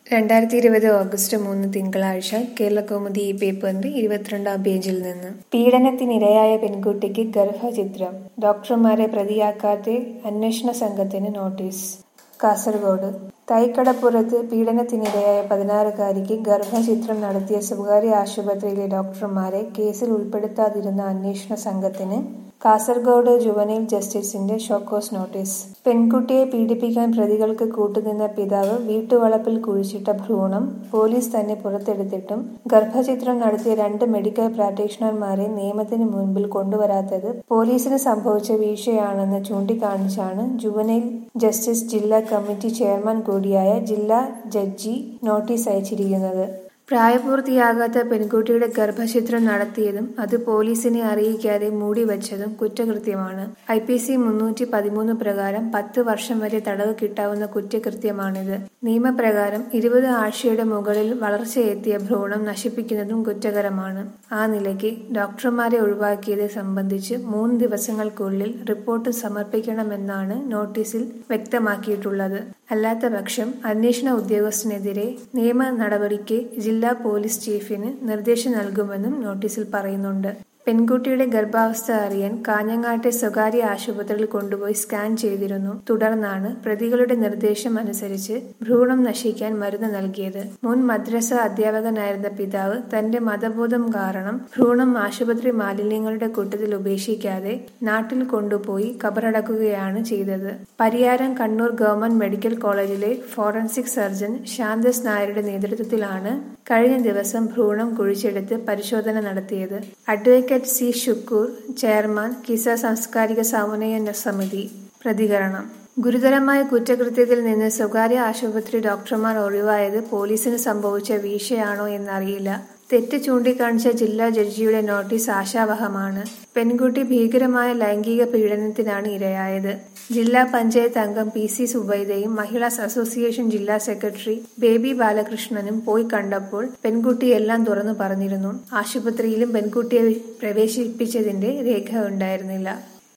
രണ്ടായിരത്തി ഇരുപത് ഓഗസ്റ്റ് മൂന്ന് തിങ്കളാഴ്ച കേരളകൗമുദി ഈ പേപ്പറിന്റെ ഇരുപത്തിരണ്ടാം പേജിൽ നിന്ന് പീഡനത്തിനിരയായ പെൺകുട്ടിക്ക് ഗർഭചിത്രം ഡോക്ടർമാരെ പ്രതിയാക്കാതെ അന്വേഷണ സംഘത്തിന് നോട്ടീസ് കാസർഗോഡ് തൈക്കടപ്പുറത്ത് പീഡനത്തിനിരയായ പതിനാറുകാരിക്ക് ഗർഭചിത്രം നടത്തിയ സ്വകാര്യ ആശുപത്രിയിലെ ഡോക്ടർമാരെ കേസിൽ ഉൾപ്പെടുത്താതിരുന്ന അന്വേഷണ സംഘത്തിന് കാസർഗോഡ് ജുവനൈൽ ജസ്റ്റിസിന്റെ ഷോക്കോസ് നോട്ടീസ് പെൺകുട്ടിയെ പീഡിപ്പിക്കാൻ പ്രതികൾക്ക് കൂട്ടുനിന്ന പിതാവ് വീട്ടുവളപ്പിൽ കുഴിച്ചിട്ട ഭ്രൂണം പോലീസ് തന്നെ പുറത്തെടുത്തിട്ടും ഗർഭചിത്രം നടത്തിയ രണ്ട് മെഡിക്കൽ പ്രാക്ടീഷണർമാരെ നിയമത്തിന് മുൻപിൽ കൊണ്ടുവരാത്തത് പോലീസിന് സംഭവിച്ച വീഴ്ചയാണെന്ന് ചൂണ്ടിക്കാണിച്ചാണ് ജുവനൈൽ ജസ്റ്റിസ് ജില്ലാ കമ്മിറ്റി ചെയർമാൻ കൂടിയായ ജില്ലാ ജഡ്ജി നോട്ടീസ് അയച്ചിരിക്കുന്നത് പ്രായപൂർത്തിയാകാത്ത പെൺകുട്ടിയുടെ ഗർഭചിത്രം നടത്തിയതും അത് പോലീസിനെ അറിയിക്കാതെ മൂടിവച്ചതും കുറ്റകൃത്യമാണ് ഐ പി സി മുന്നൂറ്റി പതിമൂന്ന് പ്രകാരം പത്ത് വർഷം വരെ തടവ് കിട്ടാവുന്ന കുറ്റകൃത്യമാണിത് നിയമപ്രകാരം ഇരുപത് ആഴ്ചയുടെ മുകളിൽ വളർച്ചയെത്തിയ ഭ്രൂണം നശിപ്പിക്കുന്നതും കുറ്റകരമാണ് ആ നിലയ്ക്ക് ഡോക്ടർമാരെ ഒഴിവാക്കിയത് സംബന്ധിച്ച് മൂന്ന് ദിവസങ്ങൾക്കുള്ളിൽ റിപ്പോർട്ട് സമർപ്പിക്കണമെന്നാണ് നോട്ടീസിൽ വ്യക്തമാക്കിയിട്ടുള്ളത് അല്ലാത്തപക്ഷം അന്വേഷണ ഉദ്യോഗസ്ഥനെതിരെ നിയമ നടപടിക്ക് ജില്ലാ പോലീസ് ചീഫിന് നിർദ്ദേശം നൽകുമെന്നും നോട്ടീസിൽ പറയുന്നുണ്ട് പെൺകുട്ടിയുടെ ഗർഭാവസ്ഥ അറിയാൻ കാഞ്ഞങ്ങാട്ടെ സ്വകാര്യ ആശുപത്രിയിൽ കൊണ്ടുപോയി സ്കാൻ ചെയ്തിരുന്നു തുടർന്നാണ് പ്രതികളുടെ നിർദ്ദേശം അനുസരിച്ച് ഭ്രൂണം നശിക്കാൻ മരുന്ന് നൽകിയത് മുൻ മദ്രസ അധ്യാപകനായിരുന്ന പിതാവ് തന്റെ മതബോധം കാരണം ഭ്രൂണം ആശുപത്രി മാലിന്യങ്ങളുടെ കൂട്ടത്തിൽ ഉപേക്ഷിക്കാതെ നാട്ടിൽ കൊണ്ടുപോയി കബറടക്കുകയാണ് ചെയ്തത് പരിയാരം കണ്ണൂർ ഗവൺമെന്റ് മെഡിക്കൽ കോളേജിലെ ഫോറൻസിക് സർജൻ ശാന്തസ് നായരുടെ നേതൃത്വത്തിലാണ് കഴിഞ്ഞ ദിവസം ഭ്രൂണം കുഴിച്ചെടുത്ത് പരിശോധന നടത്തിയത് advocate C Shukkur chairman Kisa സാംസ്കാരിക സമന്വയ സമിതി പ്രതികരണം ഗുരുതരമായ കുറ്റകൃത്യത്തിൽ നിന്ന് സ്വകാര്യ ആശുപത്രി ഡോക്ടർമാർ ഒഴിവായത് പോലീസിന് സംഭവിച്ച വീഴ്ചയാണോ എന്നറിയില്ല തെറ്റ് ചൂണ്ടിക്കാണിച്ച ജില്ലാ ജഡ്ജിയുടെ നോട്ടീസ് ആശാവഹമാണ് പെൺകുട്ടി ഭീകരമായ ലൈംഗിക പീഡനത്തിനാണ് ഇരയായത് ജില്ലാ പഞ്ചായത്ത് അംഗം പി സി സുബൈദയും മഹിളാസ് അസോസിയേഷൻ ജില്ലാ സെക്രട്ടറി ബേബി ബാലകൃഷ്ണനും പോയി കണ്ടപ്പോൾ പെൺകുട്ടി എല്ലാം തുറന്നു പറഞ്ഞിരുന്നു ആശുപത്രിയിലും പെൺകുട്ടിയെ പ്രവേശിപ്പിച്ചതിന്റെ രേഖ ഉണ്ടായിരുന്നില്ല